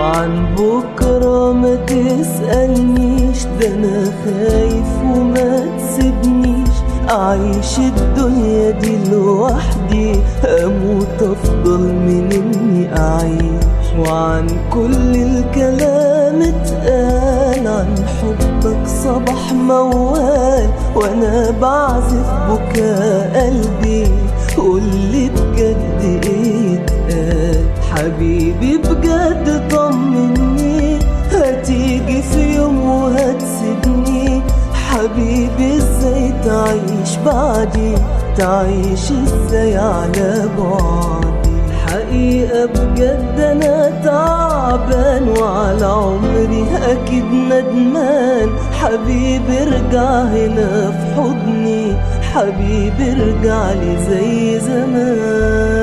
وعن بكرة ما تسألنيش ده أنا خايف وما تسيبنيش أعيش الدنيا دي لوحدي أموت أفضل من إني أعيش وعن كل الكلام اتقال عن حبك صباح موال وأنا بعزف بكاء قلبي قولي بجد ايه اتقال حبيبي بجد طمني هتيجي في يوم وهتسيبني حبيبي ازاي تعيش بعدي تعيش ازاي على بعدي حقيقة بجد انا تعبان وعلى عمري اكيد ندمان حبيبي ارجع هنا في حضني حبيبي ارجع لي زي زمان